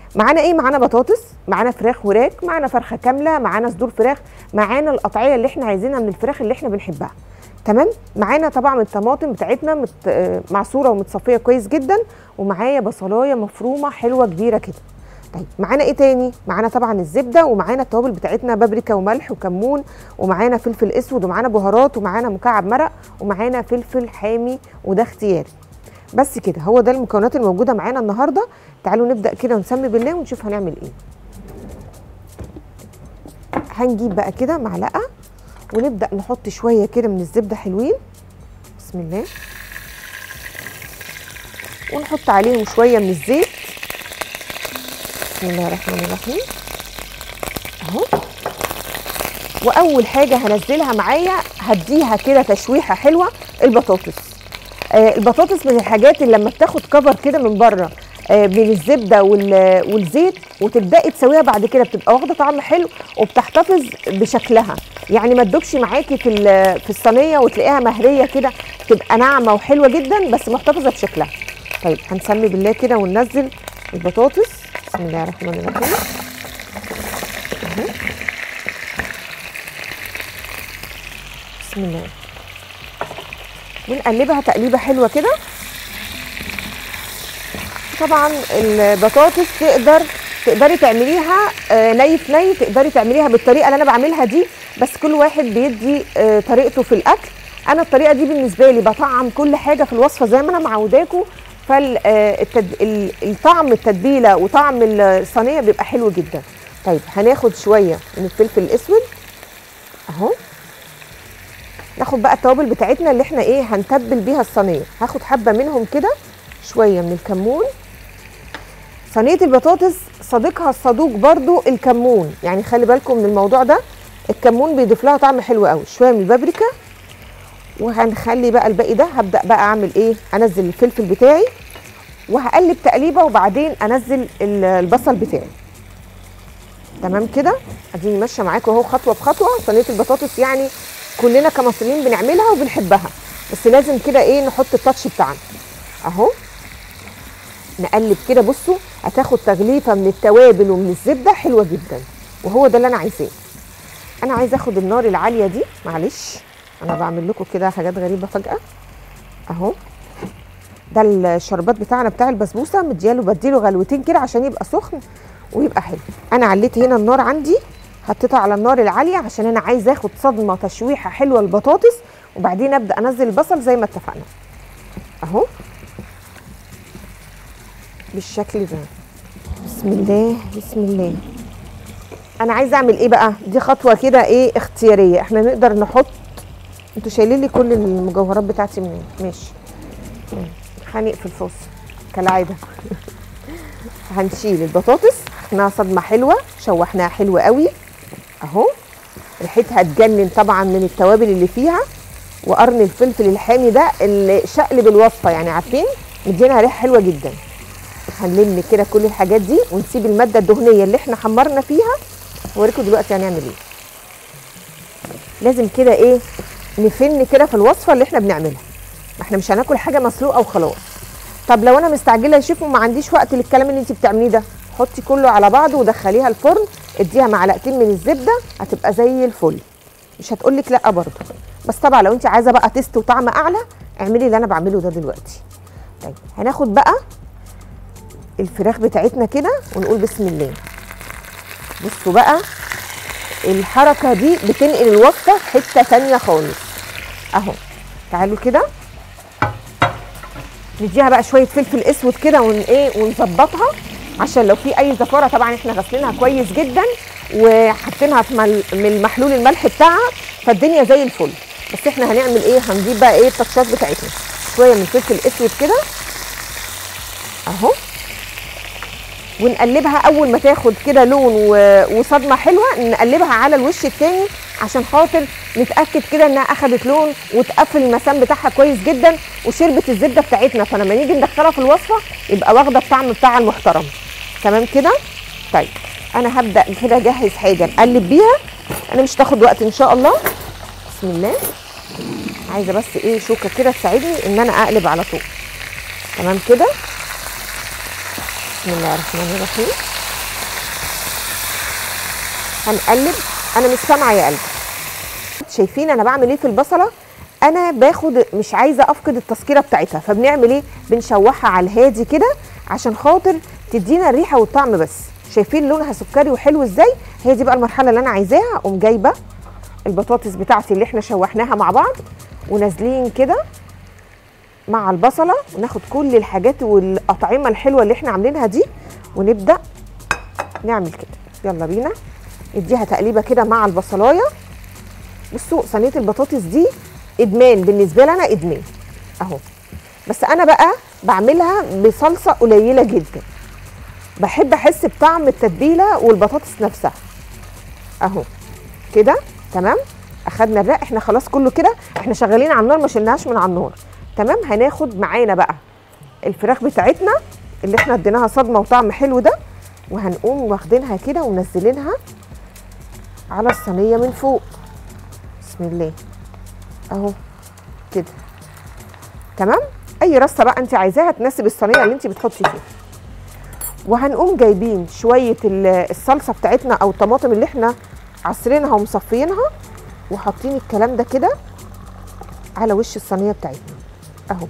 معانا ايه معانا بطاطس معانا فراخ وراك معانا فرخه كامله معانا صدور فراخ معانا القطعيه اللي احنا عايزينها من الفراخ اللي احنا بنحبها تمام معانا طبعا الطماطم بتاعتنا مت... آه، معصوره ومتصفيه كويس جدا ومعايا بصلايه مفرومه حلوه كبيره كده طيب معانا ايه تاني معانا طبعا الزبده ومعانا التوابل بتاعتنا بابريكا وملح وكمون ومعانا فلفل اسود ومعانا بهارات ومعانا مكعب مرق ومعانا فلفل حامي وده اختياري بس كده هو ده المكونات الموجوده معانا النهارده تعالوا نبدا كده ونسمي بالله ونشوف هنعمل ايه هنجيب بقى كده معلقه ونبدا نحط شويه كده من الزبده حلوين بسم الله ونحط عليهم شويه من الزيت بسم الله الرحمن الرحيم اهو واول حاجه هنزلها معايا هديها كده تشويحه حلوه البطاطس آه البطاطس من الحاجات اللي لما بتاخد كفر كده من بره آه من الزبده وال- والزيت وتبداي تسويها بعد كده بتبقى واخده طعم حلو وبتحتفظ بشكلها يعني ما تدوبش معاكي في ال- في الصينيه وتلاقيها مهريه كده تبقى ناعمه وحلوه جدا بس محتفظه بشكلها طيب هنسمي بالله كده وننزل البطاطس بسم الله الرحمن الرحيم أهو. بسم الله ونقلبها تقليبه حلوه كده طبعا البطاطس تقدر تقدري تعمليها آه، ني في ني تقدري تعمليها بالطريقه اللي انا بعملها دي بس كل واحد بيدي آه، طريقته في الاكل انا الطريقه دي بالنسبه لي بطعم كل حاجه في الوصفه زي ما انا معوداكم فالطعم التتبيله وطعم الصينيه بيبقى حلو جدا طيب هناخد شويه من الفلفل الاسود اهو ناخد بقى التوابل بتاعتنا اللي احنا ايه هنتبل بيها الصينيه هاخد حبه منهم كده شويه من الكمون صينيه البطاطس صديقها الصدوق برضو الكمون يعني خلي بالكم من الموضوع ده الكمون بيضيف لها طعم حلو قوي شويه من البابريكا وهنخلي بقى الباقي ده هبدا بقى اعمل ايه انزل الفلفل بتاعي وهقلب تقليبه وبعدين انزل ال- البصل بتاعي تمام كده اديني ماشيه معاكم اهو خطوه بخطوه صينيه البطاطس يعني كلنا كمصريين بنعملها وبنحبها بس لازم كده ايه نحط التاتش بتاعنا اهو نقلب كده بصوا هتاخد تغليفه من التوابل ومن الزبده حلوه جدا وهو ده اللي انا عايزاه انا عايزه اخد النار العاليه دي معلش انا بعمل لكم كده حاجات غريبه فجاه اهو ده الشربات بتاعنا بتاع البسبوسه مدياله بديله غلوتين كده عشان يبقى سخن ويبقى حلو انا عليت هنا النار عندي حطيتها على النار العاليه عشان انا عايزه اخد صدمه تشويحه حلوه البطاطس وبعدين ابدا انزل البصل زي ما اتفقنا اهو بالشكل ده بسم الله بسم الله انا عايزه اعمل ايه بقى دي خطوه كده ايه اختياريه احنا نقدر نحط انتوا شايلين لي كل المجوهرات بتاعتي منين ماشي مم. هنقفل الفص كالعاده هنشيل البطاطس احنا صدمه حلوه شوحناها حلوه قوي اهو ريحتها تجنن طبعا من التوابل اللي فيها وقرن الفلفل الحامي ده اللي شقلب الوصفه يعني عارفين مدينا ريحه حلوه جدا هنلم كده كل الحاجات دي ونسيب الماده الدهنيه اللي احنا حمرنا فيها هوريكم دلوقتي هنعمل ايه لازم كده ايه نفن كده في الوصفه اللي احنا بنعملها ما احنا مش هناكل حاجه مسلوقه وخلاص طب لو انا مستعجله يا شيف وما عنديش وقت للكلام اللي انت بتعمليه ده حطي كله على بعضه ودخليها الفرن اديها معلقتين من الزبده هتبقى زي الفل مش هتقولك لا برضه بس طبعا لو انت عايزه بقى تيست وطعم اعلى اعملي اللي انا بعمله ده دلوقتي طيب هناخد بقى الفراخ بتاعتنا كده ونقول بسم الله بصوا بقى الحركه دي بتنقل الوصفه في حته تانية خالص اهو تعالوا كده نديها بقى شويه فلفل اسود كده ون ايه ونظبطها عشان لو في اي زفاره طبعا احنا غاسلينها كويس جدا وحاطينها في مل... من المحلول الملح بتاعها فالدنيا زي الفل بس احنا هنعمل ايه هنجيب بقى ايه التاتشات بتاعتنا شويه من فلفل اسود كده اهو ونقلبها اول ما تاخد كده لون و- وصدمه حلوه نقلبها على الوش التاني عشان خاطر نتاكد كده انها اخدت لون وتقفل المسام بتاعها كويس جدا وشربت الزبده بتاعتنا فلما نيجي ندخلها في الوصفه يبقى واخده الطعم بتاعها المحترم تمام كده طيب انا هبدا كده اجهز حاجه نقلب بيها انا مش تاخد وقت ان شاء الله بسم الله عايزه بس ايه شوكه كده تساعدني ان انا اقلب على طول تمام كده بسم الله الرحمن الرحيم هنقلب انا مش سامعه يا قلبي شايفين انا بعمل ايه في البصله انا باخد مش عايزه افقد التسكيره بتاعتها فبنعمل ايه بنشوحها على الهادي كده عشان خاطر تدينا الريحه والطعم بس شايفين لونها سكري وحلو ازاي هي دي بقى المرحله اللي انا عايزاها اقوم جايبه البطاطس بتاعتي اللي احنا شوحناها مع بعض ونازلين كده مع البصله وناخد كل الحاجات والاطعمه الحلوه اللي احنا عاملينها دي ونبدا نعمل كده يلا بينا نديها تقليبه كده مع البصلايه بصوا صينيه البطاطس دي ادمان بالنسبه لي انا ادمان اهو بس انا بقى بعملها بصلصه قليله جدا بحب احس بطعم التتبيله والبطاطس نفسها اهو كده تمام اخدنا الرق احنا خلاص كله كده احنا شغالين على النار ما شلناهاش من على النار تمام هناخد معانا بقى الفراخ بتاعتنا اللي احنا اديناها صدمه وطعم حلو ده وهنقوم واخدينها كده ومنزلينها على الصينيه من فوق بسم الله اهو كده تمام اي رصه بقى انت عايزاها تناسب الصينيه اللي انت بتحطي فيها وهنقوم جايبين شويه ال- الصلصه بتاعتنا او الطماطم اللي احنا عصرينها ومصفيينها وحاطين الكلام ده كده على وش الصينيه بتاعتنا اهو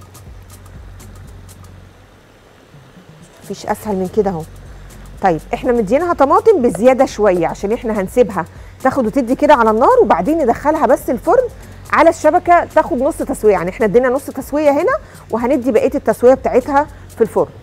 مفيش اسهل من كده اهو طيب احنا مدينها طماطم بزياده شويه عشان احنا هنسيبها تاخد وتدي كده على النار وبعدين ندخلها بس الفرن على الشبكه تاخد نص تسويه يعني احنا ادينا نص تسويه هنا وهندي بقيه التسويه بتاعتها في الفرن